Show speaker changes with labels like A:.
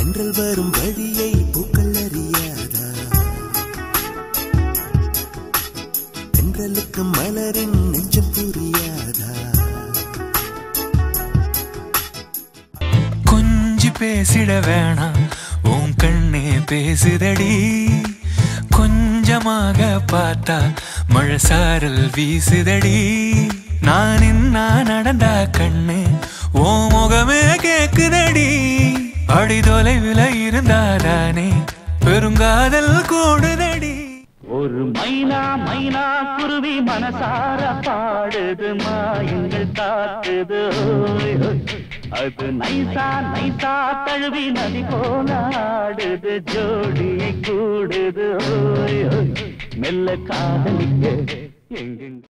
A: தென்றல் வரும் வழியை பூக்கள் அறியாதா தென்றலுக்கு மலரின் நெஞ்சம் புரியாதா
B: கொஞ்சி பேசிட வேணாம் உன் கண்ணே பேசுதடி கொஞ்சமாக பார்த்தா மழை சாரல் வீசுதடி நான் இன்னா நடந்தா கண்ணு ஓ முகமே கேக்குதடி அடி தொலைவில் இருந்தாதானே பெருங்காதல் கூடுதடி
C: ஒரு மைனா மைனா குருவி மனசார பாடுது மாயங்கள் காத்துது ஓய், ஓய். அது நைசா நைசா தழுவி நதி போல ஆடுது ஜோடியை கூடுது ஓய், ஓய். மெல்ல காதலிக்க எங்கெங்க